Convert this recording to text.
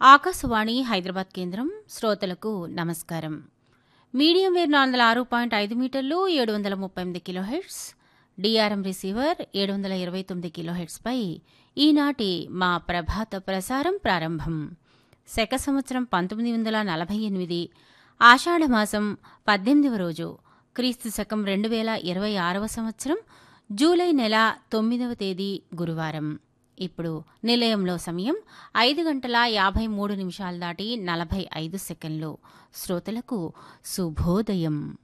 ఆకాశవాణి హైదరాబాద్ కేంద్రం శ్రోతలకు నమస్కారం మీడియం వేవ్ నాలుగు వందల ఆరు పాయింట్ ఐదు మీటర్లు ఏడు వందల ముప్పై ఎనిమిది కిలోహెడ్స్ డిఆర్ఎం రిసీవర్ ఏడు వందల ఇరవై తొమ్మిది కిలోహెడ్స్పై ఈనాటి మా ప్రభాత ప్రసారం ప్రారంభం శక సంవత్సరం పంతొమ్మిది వందల నలభై ఎనిమిది ఆషాఢమాసం పద్దెనిమిదవ రోజు క్రీస్తు శకం రెండు వేల ఇరవై ఆరవ సంవత్సరం జూలై నెల తొమ్మిదవ తేదీ గురువారం ఇప్పుడు నిలయంలో సమయం ఐదు గంటల యాభై మూడు నిమిషాలు దాటి నలభై ఐదు సెకండ్లు శ్రోతలకు శుభోదయం